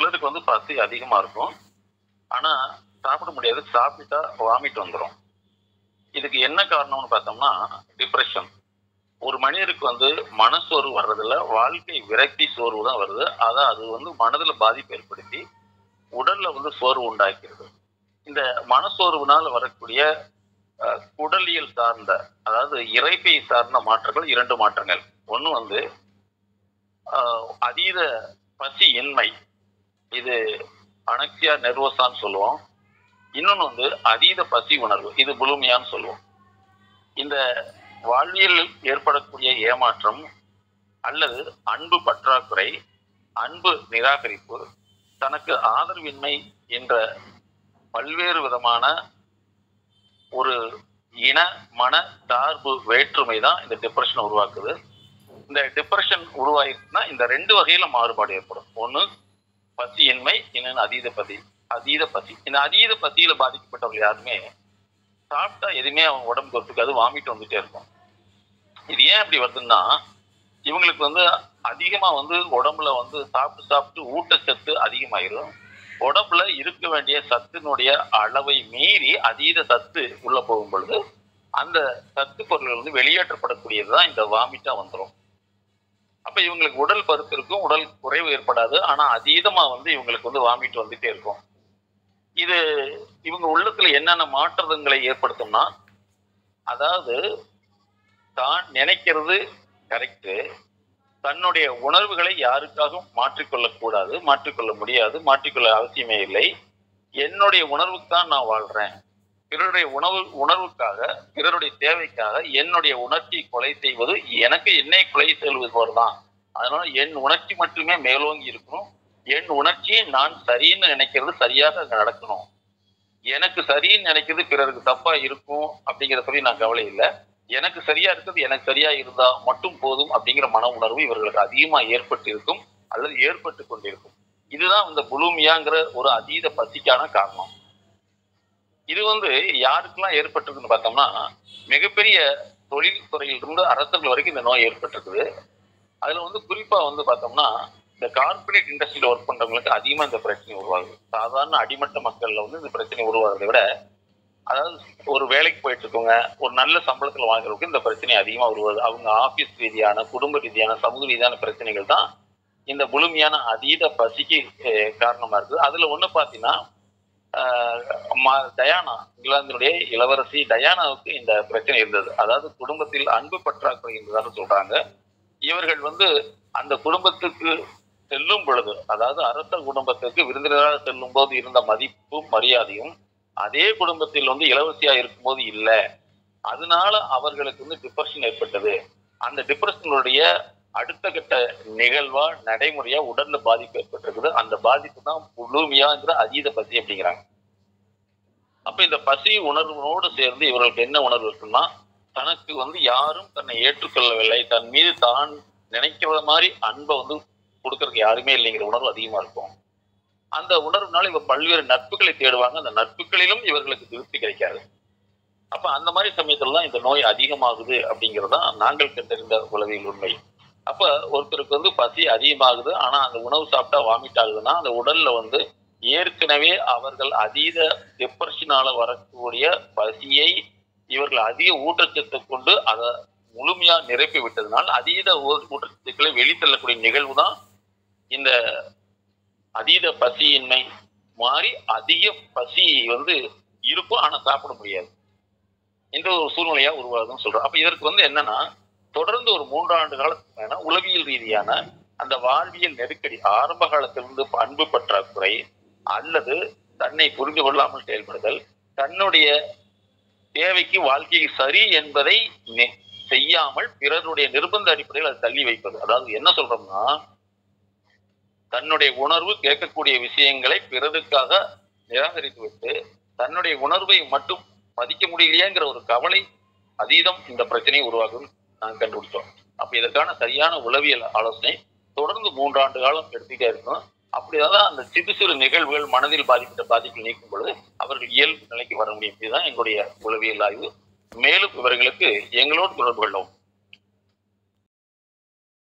சிலருக்கு வந்து பசி அதிகமா இருக்கும் ஆனா சாப்பிட முடியாது சாப்பிட்டா வாமிட் வந்துடும் இதுக்கு என்ன காரணம்னு பார்த்தோம்னா டிப்ரெஷன் ஒரு மனிதருக்கு வந்து மனசோர்வு வர்றதில்ல வாழ்க்கை விரக்தி சோர்வு தான் வருது அதான் அது வந்து மனதுல பாதிப்பு ஏற்படுத்தி உடல்ல வந்து சோர்வு உண்டாக்கிறது இந்த மனசோர்வுனால வரக்கூடிய அஹ், குடலியல் சார்ந்த அதாவது இறைப்பை சார்ந்த மாற்றங்கள் இரண்டு மாற்றங்கள் ஒன்று வந்து ஆஹ், அதீத பசி இன்மை இது அனக்சியா நெர்வோசான்னு சொல்லுவோம் இன்னொன்று வந்து அதீத பசி உணர்வு இது புலுமியான்னு சொல்லுவோம் இந்த வாழ்வியலில் ஏற்படக்கூடிய ஏமாற்றம் அல்லது அன்பு பற்றாக்குறை அன்பு நிராகரிப்பு தனக்கு ஆதரவின்மை என்ற பல்வேறு விதமான ஒரு இன மன சார்பு வேற்றுமை தான் இந்த டிப்ரெஷனை உருவாக்குது இந்த டிப்ரெஷன் உருவாயிருச்சுன்னா இந்த ரெண்டு வகையில மாறுபாடு ஏற்படும் ஒன்று பசியின்மை இன்னொன்று அதீத பசி அதீத பசி இந்த அதீத பசியில பாதிக்கப்பட்டவர்கள் யாருமே சாப்பிட்டா எதுவுமே அவங்க உடம்புக்கு ஒத்துக்காது வாமிட்டு வந்துட்டே இருக்கும் இது ஏன் அப்படி வருதுன்னா இவங்களுக்கு வந்து அதிகமா வந்து உடம்புல வந்து சாப்பிட்டு சாப்பிட்டு ஊட்டச்சத்து அதிகமாயிரும் உடம்புல இருக்க வேண்டிய சத்தினுடைய அளவை மீறி அதீத சத்து உள்ள போகும் பொழுது அந்த சத்து பொருள்கள் வந்து வெளியேற்றப்படக்கூடியதுதான் இந்த வாமிட்டா வந்துடும் அப்ப இவங்களுக்கு உடல் பருப்பு இருக்கும் உடல் குறைவு ஏற்படாது ஆனா அதீதமா வந்து இவங்களுக்கு வந்து வாமிட் வந்துட்டே இருக்கும் இது இவங்க உள்ளத்துல என்னென்ன மாற்றங்களை ஏற்படுத்தும்னா அதாவது தான் நினைக்கிறது கரெக்டு தன்னுடைய உணர்வுகளை யாருக்காகவும் மாற்றிக்கொள்ளக் கூடாது மாற்றிக்கொள்ள முடியாது மாற்றிக்கொள்ள அவசியமே இல்லை என்னுடைய உணர்வுக்கு தான் நான் வாழ்றேன் பிறருடைய உணவு உணர்வுக்காக பிறருடைய தேவைக்காக என்னுடைய உணர்ச்சியை கொலை செய்வது எனக்கு என்னை கொலை செல்வது போலதான் அதனால என் உணர்ச்சி மட்டுமே மேலோங்கி இருக்கணும் என் உணர்ச்சியை நான் சரின்னு நினைக்கிறது சரியாக அங்க நடக்கணும் எனக்கு சரின்னு நினைக்கிறது பிறருக்கு தப்பா இருக்கும் அப்படிங்கிறத பத்தி நான் கவலை இல்லை எனக்கு சரியா இருக்கிறது எனக்கு சரியா இருந்தா மட்டும் போதும் அப்படிங்கிற மன உணர்வு இவர்களுக்கு அதிகமா ஏற்பட்டு இருக்கும் அல்லது ஏற்பட்டு கொண்டிருக்கும் இதுதான் இந்த புலூமியாங்கிற ஒரு அதீத பசிக்கான காரணம் இது வந்து யாருக்கெல்லாம் ஏற்பட்டிருக்குன்னு பார்த்தோம்னா மிகப்பெரிய தொழில் துறையிலிருந்து அரசர்கள் வரைக்கும் இந்த நோய் ஏற்பட்டிருக்குது அதுல வந்து குறிப்பா வந்து பார்த்தோம்னா இந்த கார்ப்பரேட் இண்டஸ்ட்ரியில ஒர்க் பண்றவங்களுக்கு அதிகமா இந்த பிரச்சனை உருவாகுது சாதாரண அடிமட்ட மக்கள்ல வந்து இந்த பிரச்சனை உருவாகிறதை விட அதாவது ஒரு வேலைக்கு போயிட்டு இருக்கவங்க ஒரு நல்ல சம்பளத்துல வாங்குறவங்க இந்த பிரச்சனை அதிகமா உருவாது அவங்க ஆபீஸ் ரீதியான குடும்ப ரீதியான சமூக ரீதியான பிரச்சனைகள் தான் இந்த முழுமையான அதீத பசிக்கு அஹ், காரணமா இருக்குது அதுல ஒண்ணு பாத்தீங்கன்னா ஆஹ், ம- டயானா இங்கிலாந்தினுடைய இளவரசி டயானாவுக்கு இந்த பிரச்சனை இருந்தது அதாவது குடும்பத்தில் அன்பு பற்றாக்குறை இருந்ததாக சொல்றாங்க இவர்கள் வந்து அந்த குடும்பத்துக்கு செல்லும் பொழுது அதாவது அரச குடும்பத்துக்கு விருந்தினராக செல்லும் போது இருந்த மதிப்பும் மரியாதையும் அதே குடும்பத்தில் வந்து இளவரசியா இருக்கும்போது இல்ல அதனால அவர்களுக்கு வந்து டிப்ரெஷன் ஏற்பட்டது அந்த டிப்ரெஷனுடைய அடுத்த கட்ட நிகழ்வா நடைமுறையா உடல்ல பாதிப்பு ஏற்பட்டிருக்குது அந்த பாதிப்பு தான் முழுமையாங்கிற அதீத பசி அப்படிங்கிறாங்க அப்ப இந்த பசி உணர்வோடு சேர்ந்து இவர்களுக்கு என்ன உணர்வு இருக்குன்னா தனக்கு வந்து யாரும் தன்னை ஏற்றுக்கொள்ளவில்லை தன் மீது தான் நினைக்கிற மாதிரி அன்பை வந்து கொடுக்கறதுக்கு யாருமே இல்லைங்கிற உணர்வு அதிகமா இருக்கும் அந்த உணர்வுனால இவங்க பல்வேறு நட்புகளை தேடுவாங்க அந்த நட்புகளிலும் இவர்களுக்கு திருப்தி கிடைக்காது அப்ப அந்த மாதிரி சமயத்துல தான் இந்த நோய் அதிகமாகுது அப்படிங்கிறது தான் நாங்கள் கண்டறிந்த உளவியல் உண்மை அப்ப ஒருத்தருக்கு வந்து பசி அதிகமாகுது ஆனா அந்த உணவு சாப்பிட்டா வாமிட் ஆகுதுன்னா அந்த உடல்ல வந்து ஏற்கனவே அவர்கள் அதீத டிப்ரெஷனால வரக்கூடிய பசியை இவர்கள் அதிக ஊட்டச்சத்தை கொண்டு அதை முழுமையா நிரப்பி விட்டதுனால் அதீத ஊ- ஊட்டச்சத்துக்களை வெளித்தள்ளக்கூடிய நிகழ்வு தான் இந்த அதீத பசியின்மை மாறி அதிக பசி வந்து இருக்கும் ஆனா சாப்பிட முடியாது இந்த ஒரு சூழ்நிலையா உருவாகுதுன்னு சொல்றோம் அப்ப இதற்கு வந்து என்னன்னா தொடர்ந்து ஒரு மூன்றாண்டு காலத்துக்கு மேல உளவியல் ரீதியான அந்த வாழ்வியல் நெருக்கடி ஆரம்ப காலத்திலிருந்து அன்பு பற்றாக்குறை அல்லது தன்னை புரிந்து கொள்ளாமல் செயல்படுதல் தன்னுடைய தேவைக்கு வாழ்க்கை சரி என்பதை நெ- செய்யாமல் பிறருடைய நிர்பந்த அடிப்படையில் அதை தள்ளி வைப்பது அதாவது என்ன சொல்றோம்னா தன்னுடைய உணர்வு கேட்கக்கூடிய விஷயங்களை பிறருக்காக நிராகரித்து விட்டு தன்னுடைய உணர்வை மட்டும் மதிக்க முடியலையேங்கிற ஒரு கவலை அதீதம் இந்த பிரச்சனையை உருவாகும் நாங்கள் கண்டுபிடிச்சோம் அப்ப இதற்கான சரியான உளவியல் ஆலோசனை தொடர்ந்து மூன்றாண்டு காலம் எடுத்துக்கிட்டே இருக்கணும் அப்படிதான் அந்த சிறு சிறு நிகழ்வுகள் மனதில் பாதிக்கிற பாதிப்பு நீக்கும் பொழுது அவர்கள் இயல்பு நிலைக்கு வர முடியும் இதுதான் எங்களுடைய உளவியல் ஆய்வு மேலும் இவர்களுக்கு எங்களோடு தொடர்பு கொள்ளவும்